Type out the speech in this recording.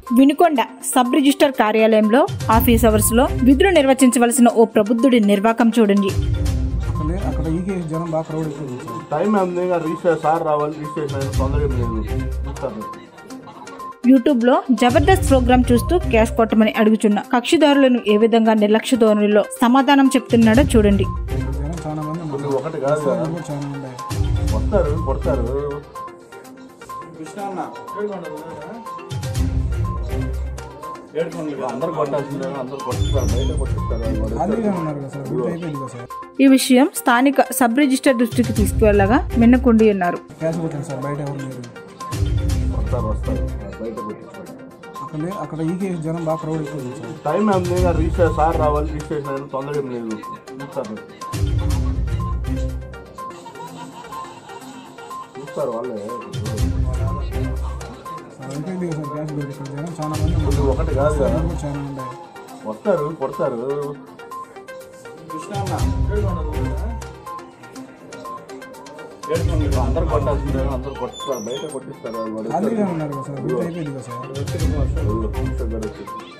Vinukonda sub register కార్యాలయంలో office hours లో విధులు నిర్వచించవలసిన ఓ ప్రబుద్ధుడి నిర్వాకం చూడండి అక్కడ లే- అక్కడ ఈకే జనం బాగా క్రౌడ్ ఎక్కువ ఉంది సార్ టైం ఉంది రిజిస్టర్ సార్ రావాలి రిజిస్ట్రేషన్ అయిన తొందరగా లేదు చూస్తాను యూట్యూబ్ లో జబర్దస్త్ ప్రోగ్రాం చూస్తూ క్యాష్ కొట్టమని అడుగుచున్న కక్షిదారులను ఏ విధంగా నిర్లక్ష్య ధోరణిలో సమాధానం చెప్తున్నాడో చూడండి ఇక్కడ జనం చాలా మంది ఉన్నారు. నువ్వు ఒకటి కాదు కదా కూడా చాలా ఉన్నాయి వస్తారు కొడతారు అందరు కొట్టాల్సిందే అందరు కొట్టిస్తారు బయట కొట్టిస్తారు వాళ్ళు వాడు ఖాళీగా ఉన్నారు కదా సార్ డ్యూటీ అయిపోయింది కదా సార్ ఈ విషయం స్థానిక సబ్ రిజిస్టర్ దృష్టికి తీసుకువెళ్లగా మిన్నకుండి ఉన్నారు క్యాష్ కొట్టాను సార్ బయట ఎవరు లేరు వస్తారు వస్తారు బయట కొట్టిస్తారు అక్కడ లే- అక్కడ ఈకే జనం బాగా క్రౌడ్ ఎక్కువ ఉంది సార్ టైం ఉంది రిజిస్టర్ సార్ రావాలి రిజిస్ట్రేషన్ అయిన తొందరగా లేదు చూస్తారు చూస్తారు వాళ్ళే సార్ అయిపోయింది కదా సార్ క్యాష్ కొట్టి ఇక్కడ జనం చాలా మంది ఉన్నారు. నువ్వు ఒకటి కాదు కదా కూడా చాలా ఉన్నాయి వస్తారు కొడతారు అందరు కొట్టాల్సిందే అందరు కొట్టిస్తారు బయట కొట్టిస్తారు వాళ్ళు వాడు ఖాళీగా ఉన్నారు కదా సార్ డ్యూటీ అయిపోయింది కదా సార్ వచ్చి